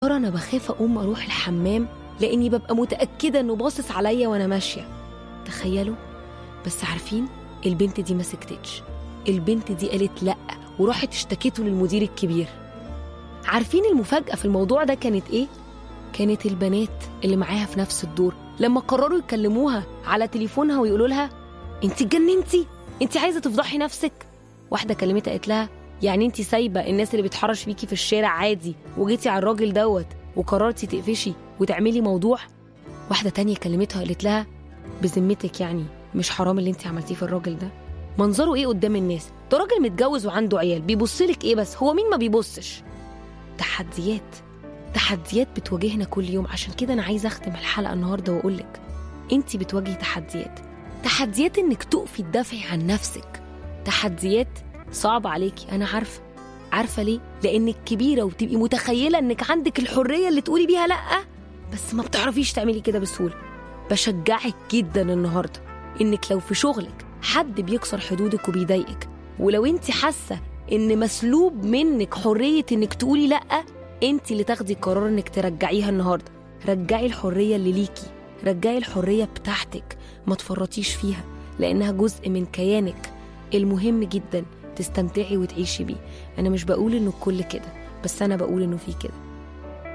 ترى انا بخاف اقوم اروح الحمام لاني ببقى متاكده انه باصص عليا وانا ماشيه تخيلوا بس عارفين البنت دي ما سكتتش البنت دي قالت لا وراحت اشتكته للمدير الكبير عارفين المفاجاه في الموضوع ده كانت ايه كانت البنات اللي معاها في نفس الدور لما قرروا يكلموها على تليفونها ويقولوا لها انت اتجننتي انت عايزه تفضحي نفسك واحده كلمتها قالت لها يعني انت سايبه الناس اللي بيتحرش بيكي في الشارع عادي وجيتي على الراجل دوت وقررتي تقفشي وتعملي موضوع واحده تانية كلمتها قالت لها بذمتك يعني مش حرام اللي انت عملتيه في الراجل ده منظره ايه قدام الناس ده راجل متجوز وعنده عيال بيبصلك ايه بس هو مين ما بيبصش تحديات تحديات بتواجهنا كل يوم عشان كده انا عايزه اختم الحلقه النهارده واقول لك انت بتواجهي تحديات تحديات انك تقفي تدافعي عن نفسك تحديات صعبة عليكي أنا عارفة عارفة ليه؟ لأنك كبيرة وبتبقي متخيلة إنك عندك الحرية اللي تقولي بيها لأ بس ما بتعرفيش تعملي كده بسهولة بشجعك جدا النهاردة إنك لو في شغلك حد بيكسر حدودك وبيضايقك ولو أنت حاسة إن مسلوب منك حرية إنك تقولي لأ أنت اللي تاخدي قرار إنك ترجعيها النهاردة رجعي الحرية اللي ليكي رجعي الحرية بتاعتك ما تفرطيش فيها لأنها جزء من كيانك المهم جدا تستمتعي وتعيشي بيه انا مش بقول انه الكل كده بس انا بقول انه في كده